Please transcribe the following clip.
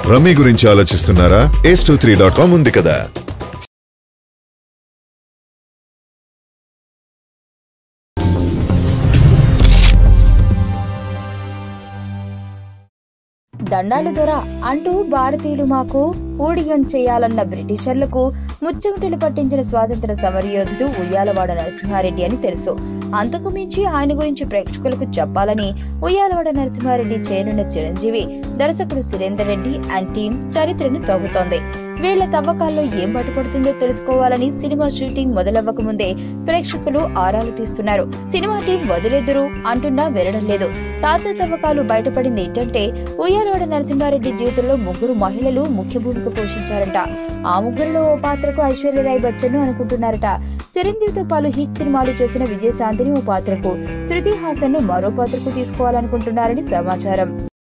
rummy గురించి ఆలోచిస్తున్నారా ace two three dot com ఉంది కదా దండాలు దొర అంటూ భారతీయులు మాకు ఊడిగం చేయాలన్న బ్రిటిషర్లకు ముచ్చెమటలు పట్టించిన స్వాతంత్ర సమరయోధుడు ఉయ్యాలవాడ నరసింహారెడ్డి అని తెలుసు అంతకు మించి ఆయన గురించి ప్రేక్షకులకు చెప్పాలని ఉయ్యాలవాడ నరసింహారెడ్డి చేయనున్న చిరంజీవి దర్శకుడు సురేందర్ రెడ్డి అండ్ టీం చరిత్రను తవ్వుతోంది వీళ్ల తవ్వకాల్లో ఏం బయటపడుతుందో తెలుసుకోవాలని సినిమా షూటింగ్ మొదలవ్వక ముందే ప్రేక్షకులు ఆరాలు తీస్తున్నారు సినిమా టీం వదిలేదురు అంటున్నా వినడం లేదు తాజా తవ్వకాలు బయటపడింది ఏంటంటే ఉయ్యాలవాడ నరసింహారెడ్డి జీవితంలో ముగ్గురు మహిళలు ముఖ్య భూమిక పోషించారంట ఆ ముగ్గురులో ఓ పాత్రకు ఐశ్వర్యరాయ్ బచ్చన్ అనుకుంటున్నారట చిరంజీవితో పలు హిట్ సినిమాలు చేసిన విజయశాంతిని ఓ పాత్రకు శృతి హాసన్ ను మరో పాత్రకు తీసుకోవాలనుకుంటున్నారని సమాచారం